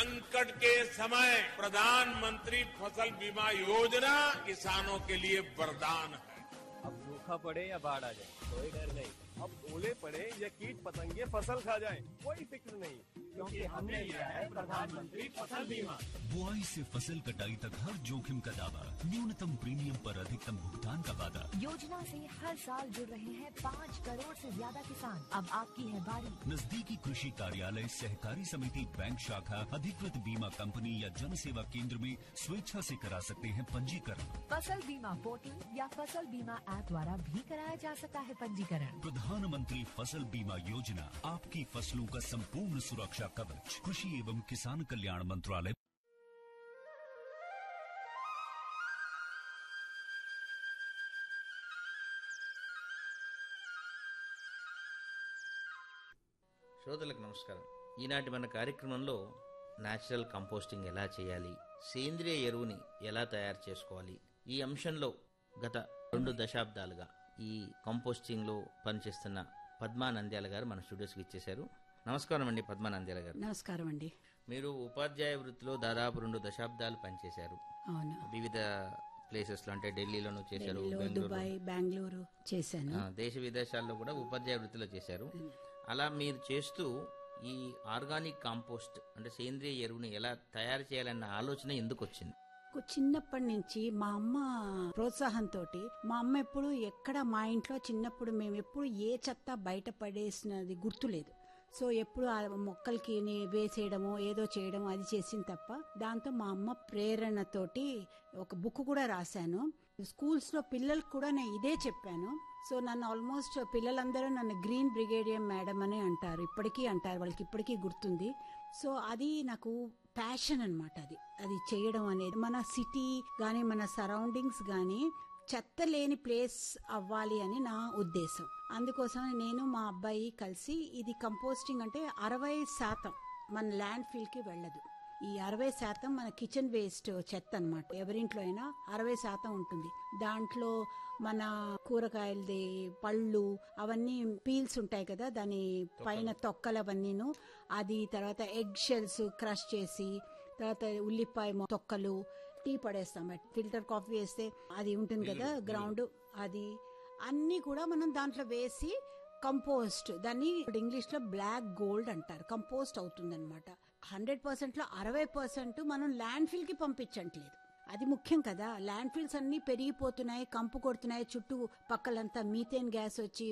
संकट के समय प्रधानमंत्री फसल बीमा योजना किसानों के लिए वरदान है अब सूखा पड़े या बाढ़ आ जाए कोई डर नहीं अब ओले पड़े या कीट पतंगे फसल खा जाए कोई फिक्र नहीं क्योंकि हमने लिया है प्रधानमंत्री फसल बीमा बुआई से फसल कटाई तक हर जोखिम का दावा न्यूनतम प्रीमियम पर अधिकतम भुगतान का वादा योजना से हर साल जुड़ रहे हैं पाँच करोड़ से ज्यादा किसान अब आपकी है बारी नजदीकी कृषि कार्यालय सहकारी समिति बैंक शाखा अधिकृत बीमा कंपनी या जन सेवा केंद्र में स्वेच्छा से करा सकते हैं पंजीकरण फसल बीमा पोर्टल या फसल बीमा ऐप द्वारा भी कराया जा सकता है पंजीकरण प्रधानमंत्री फसल बीमा योजना आपकी फसलों का संपूर्ण सुरक्षा कवच कृषि एवं किसान कल्याण मंत्रालय శ్రోతలకు నమస్కారం ఈనాటి మన కార్యక్రమంలో న్యాచురల్ కంపోస్టింగ్ ఎలా చేయాలి సేంద్రియ ఎరువుని ఎలా తయారు చేసుకోవాలి ఈ అంశంలో గత రెండు దశాబ్దాలుగా ఈ కంపోస్టింగ్ లో పనిచేస్తున్న పద్మా నంద్యాల గారు మన స్టూడియోస్కి ఇచ్చేశారు నమస్కారం అండి పద్మా నంద్యాల గారు నమస్కారం అండి మీరు ఉపాధ్యాయ వృత్తిలో దాదాపు రెండు దశాబ్దాలు పనిచేశారు అవును వివిధ ప్లేసెస్ లో అంటే ఢిల్లీలోనూ చేశారు ఢిల్లీలో బెంగళూరు దుబాయ్ బెంగళూరు చేశాను ఆ, దేశ విదేశాల్లో కూడా ఉపాధ్యాయ వృత్తిలో చేశారు అలా మీరు చేస్తూ ఈ ఆర్గానిక్ కాంపోస్ట్ అంటే సేంద్రియ ఎరువుని ఎలా తయారు చేయాలన్న ఆలోచన ఎందుకు వచ్చింది నాకు చిన్నప్పటి నుంచి మా అమ్మ ప్రోత్సాహంతో మా అమ్మ ఎప్పుడు ఎక్కడ మా ఇంట్లో చిన్నప్పుడు మేము ఎప్పుడు ఏ చెత్త బయట పడేసినది గుర్తులేదు సో ఎప్పుడు ఆ మొక్కలకి ని- వేసేయడమో ఏదో చేయడమో అది చేసింది తప్ప దాంతో మా అమ్మ ప్రేరణతోటి ఒక బుక్ కూడా రాశాను స్కూల్స్ లో పిల్లలకు కూడా నేను ఇదే చెప్పాను సో నన్ను ఆల్మోస్ట్ పిల్లలందరూ నన్ను గ్రీన్ బ్రిగేడియం మేడం అని అంటారు ఇప్పటికీ అంటారు వాళ్ళకి ఇప్పటికీ గుర్తుంది సో అది నాకు ప్యాషన్ అన్నమాట అది అది చేయడం అనేది మన సిటీ గానీ మన సరౌండింగ్స్ గానీ చెత్త లేని ప్లేస్ అవ్వాలి అని నా ఉద్దేశం అందుకోసం నేను మా అబ్బాయి కలిసి ఇది కంపోస్టింగ్ అంటే అరవై శాతం మన ల్యాండ్ ఫిల్ కి వెళ్ళదు ఈ అరవై శాతం మన కిచెన్ వేస్ట్ చెత్త అన్నమాట ఎవరింట్లో అయినా అరవై శాతం ఉంటుంది దాంట్లో మన కూరగాయలది పళ్ళు అవన్నీ పీల్స్ ఉంటాయి కదా దాని పైన తొక్కలు అవన్నీను అది తర్వాత ఎగ్ షెల్స్ క్రష్ చేసి తర్వాత ఉల్లిపాయ మొ- తొక్కలు టీ పడేస్తాం ఫిల్టర్ కాఫీ వేస్తే అది ఉంటుంది కదా గ్రౌండ్ అది అన్ని కూడా మనం దాంట్లో వేసి కంపోస్ట్ దాన్ని ఇంగ్లీష్ లో బ్లాక్ గోల్డ్ అంటారు కంపోస్ట్ అవుతుంది అనమాట హండ్రెడ్ పర్సెంట్ లో అరవై పర్సెంట్ మనం ల్యాండ్ ఫిల్ కి పంపించట్లేదు అది ముఖ్యం కదా ల్యాండ్ ఫిల్స్ అన్ని పెరిగిపోతున్నాయి కంపు కొడుతున్నాయి చుట్టూ పక్కలంతా మీథేన్ గ్యాస్ వచ్చి